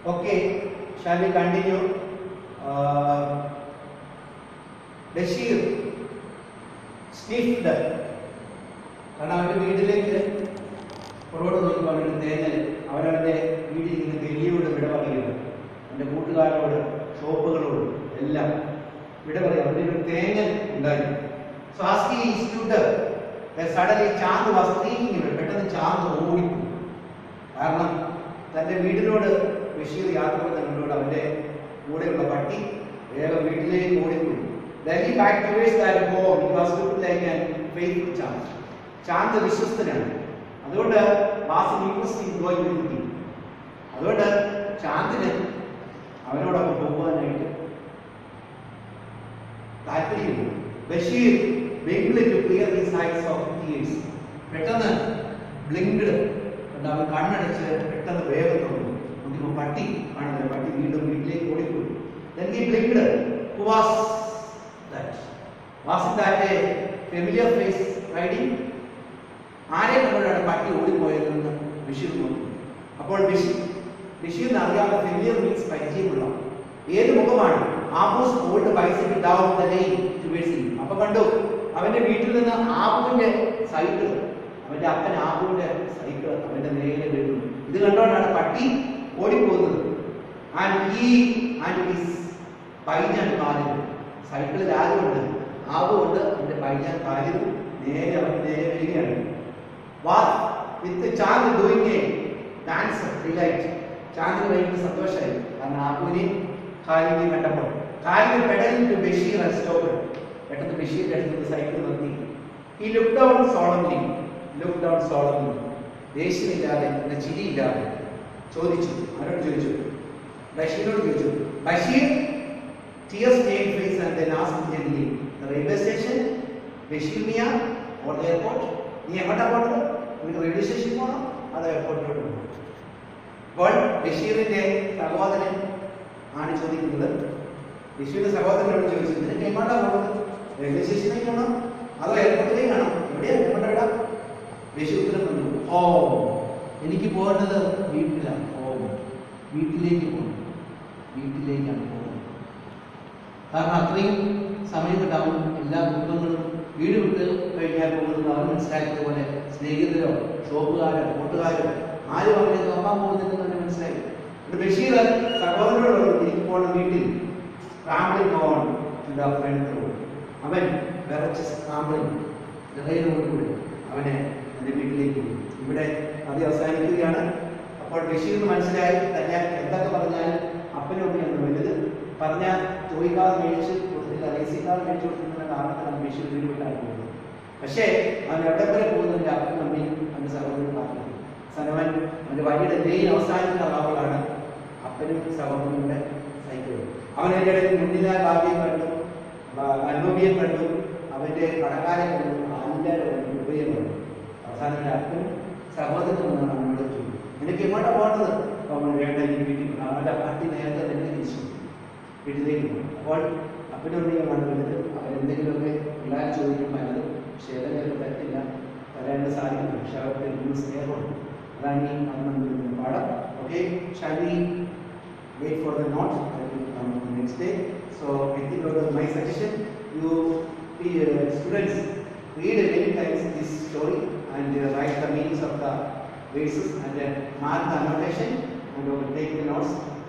Okay, shall we continue? Uh, Basheer സ്നിഫ്ഡ് കാരണം അവന്റെ വീട്ടിലേക്ക് പുറകോട്ട് നോക്കുമ്പോൾ അവന്റെ തേങ്ങൽ അവനവന്റെ വീട്ടിലിരിക്കുന്ന തെല്ലിയോട് വിട പറയുക അവന്റെ കൂട്ടുകാരോട് ഷോപ്പുകളോട് എല്ലാം വിട പറയുക അവന്റെ ഒരു തേങ്ങൽ ഉണ്ടായി so ask institute suddenly Chand was speaking പെട്ടെന്ന് ചാന്ത് ഓടിപ്പോയി കാരണം തന്റെ വീടിനോട് ബഷീർ യാത്ര ചെയ്യുന്നതിനോട് അവന്റെ കൂടെയുള്ള പട്ടി വേഗം വീട്ടിലേക്ക് ഓടിപ്പോയി Then he back towards that home. He was looked like an faithful chant. Chand വിശ്വസ്തനാണ് അതുകൊണ്ട് was interesting going with him അതുകൊണ്ട് ചാന്തിന് അവനോടൊപ്പം പോകുവാനായിട്ട് താല്പര്യമില്ല Basheer blinked to clear his eyes of tears പെട്ടെന്ന് ബ്ലിങ്ക്ഡ് കൊണ്ട് അവൻ കണ്ണടച്ച് പെട്ടെന്ന് വേഗം തോന്നി നോക്കിയപ്പോൾ പട്ടി ആണല്ലോ പട്ടി വീണ്ടും വീട്ടിലേക്ക് ഓടിപ്പോയി Then he blinked. Who was that? Was that a familiar face riding? ആരെ കണ്ടുകൊണ്ടാണ് പട്ടി ഓടിപ്പോയതെന്ന് ബഷീർ നോക്കി അപ്പോൾ ബഷീർ ബഷീറിന് അറിയാവുന്ന ഫെമിലിയർ മീൻസ് പരിചയമുള്ള ഏത് മുഖമാണ് Abu's old bicycle down the lane towards him അപ്പൊ കണ്ടു അവന്റെ വീട്ടിൽ നിന്ന് ആബുവിന്റെ സൈക്കിൾ അവന്റെ അപ്പൻ ആബുവിന്റെ സൈക്കിൾ അവന്റെ നേരെ വീഴുന്നു ഇത് കണ്ടുകൊണ്ടാണ് പട്ടി ഓടിപ്പോകുന്നത് ആൻഡ് ഈ ആൻഡ് ഹിസ് പൈജാൻ കാലിൽ സൈക്കിളിൽ ആരുമുണ്ട് ആവുകൊണ്ട് അവന്റെ പൈജാൻ കാലിൽ നേരെ അവൻ നേരെ വരികയാണ് what with Chand doing a dance delight ചാന്ദിന് ഭയങ്കര സന്തോഷമായി കാരണം ആബുവിനെ കാലിനെ കണ്ടപ്പോൾ കാലിന് പെടലിൽ ടു ബഷീർ ആൻഡ് സ്റ്റോപ്പ് പെട്ടെന്ന് ബഷീറിന്റെ അടുത്ത് സൈക്കിൾ നിർത്തി ഈ look down solemnly look down solemnly ദേഷ്യമില്ലാതെ എന്ന ചിരിയില്ലാതെ ചോദിച്ചു ആരോട് ചോദിച്ചു ബഷീറിനോട് ചോദിച്ചു Basheer tears stained face and then asked gently, the railway station, Basheer Miya or airport നീ എങ്ങോട്ടാ പോകേണ്ടത് നിനക്ക് റെയിൽവേ സ്റ്റേഷനിൽ പോകണം അതോ എയർപോർട്ടിലോട്ട് പോകണം അപ്പോൾ ബഷീറിന്റെ സഹോദരൻ ആണ് ചോദിക്കുന്നത് ബഷീറിന്റെ സഹോദരനോട് ചോദിച്ചു നിനക്ക് എങ്ങോട്ടാ പോകുന്നത് റെയിൽവേ സ്റ്റേഷനിലേക്ക് പോകണം അതോ എയർപോർട്ടിലേക്കാണോ എവിടെയാ എങ്ങോട്ടാ വിടാം ബഷീർ ഉത്തരം പറഞ്ഞു ഹോം എനിക്ക് പോകേണ്ടത് വീട്ടിലാണ് ഹോം വീട്ടിലേക്ക് പോകണം വീട്ടിലേക്കാണ് പോകുന്നത് കാരണം അത്രയും സമയം കിട്ടാവും എല്ലാ കുടുംബങ്ങളും വീട് വിട്ട് കഴിഞ്ഞാൽ പോകുന്നത് അവൻ മനസ്സിലാക്കിയതുപോലെ സ്നേഹിതരോ ഷോപ്പുകാരോ കൂട്ടുകാരോ ആരും അവനെ നോക്കാൻ പോകുന്നില്ലെന്ന് അവന് മനസ്സിലായി ഒരു ബഷീർ സഹോദരനോട് പറഞ്ഞു എനിക്ക് പോകണം വീട്ടിൽ scrambling on to front road അവൻ വിറച്ച് സ്ക്രാമ്പിളിംഗ് നിറയോടുകൂടി അവനെ എൻ്റെ വീട്ടിലേക്ക് പോയി ഇവിടെ അത് അവസാനിക്കുകയാണ് അപ്പോൾ ബഷീറിന് മനസ്സിലായി തന്നെ എന്തൊക്കെ പറഞ്ഞാലും അപ്പനും അമ്മയാണ് വലുത് പറഞ്ഞ ചോദിക്കാതെ മേടിച്ച് കൊടുത്തില്ല രഹസ്യക്കാതെ മേടിച്ച് കൊടുക്കുന്ന കാരണത്തിലാണ് ബഷീർ വീട് വിട്ടാണ് പോകുന്നത് പക്ഷേ അവൻ എവിടെ വരെ പോകുന്നതിന്റെ അപ്പനും അമ്മയും അവന്റെ സഹോദരനും പറഞ്ഞു സനവൻ അവന്റെ വഴിയുടെ മെയിൻ അവസാനിക്കുന്ന അളവുകളാണ് അപ്പനും സഹോദരനുടെ സൈക്കിൾ അവൻ എൻ്റെ ഇടയിൽ മുന്നിലെ ഭാവിയെ കണ്ടു അനുഭവിയെ കണ്ടു അവന്റെ കടക്കാരെ കണ്ടു എല്ലാവരും ഉപയോഗം കണ്ടു അവസാനം എൻ്റെ അപ്പനും സഹോദരനും എന്നാണ് അവനോട് ചോദിച്ചു നിനക്ക് എങ്ങോട്ടാ പോകേണ്ടത് അപ്പോൾ അവൻ വേണ്ട എനിക്ക് വീട്ടിൽ പോകണം അവന്റെ പട്ടി നേരത്തെ തന്നെ തിരിച്ചു വീട്ടിലേക്ക് പോകും അപ്പോൾ അപ്പനൊന്നിയാണ് വലുത് അവരെന്തെങ്കിലുമൊക്കെ പിള്ളേർ ചോദിക്കുമ്പോൾ അത് പക്ഷേ ഏതെങ്കിലും പറ്റില്ല തരാണ്ട് സാധിക്കും പക്ഷെ അവർക്ക് ഇന്ന് സ്നേഹമുണ്ട് അതാണ് ഈ അന്ന് പാഠം okay shall we wait for the notes that will come on the next day. So I think that was my suggestion. You uh, students read many times this story and uh, write the meanings of the verses and uh, mark the annotation and uh, take the notes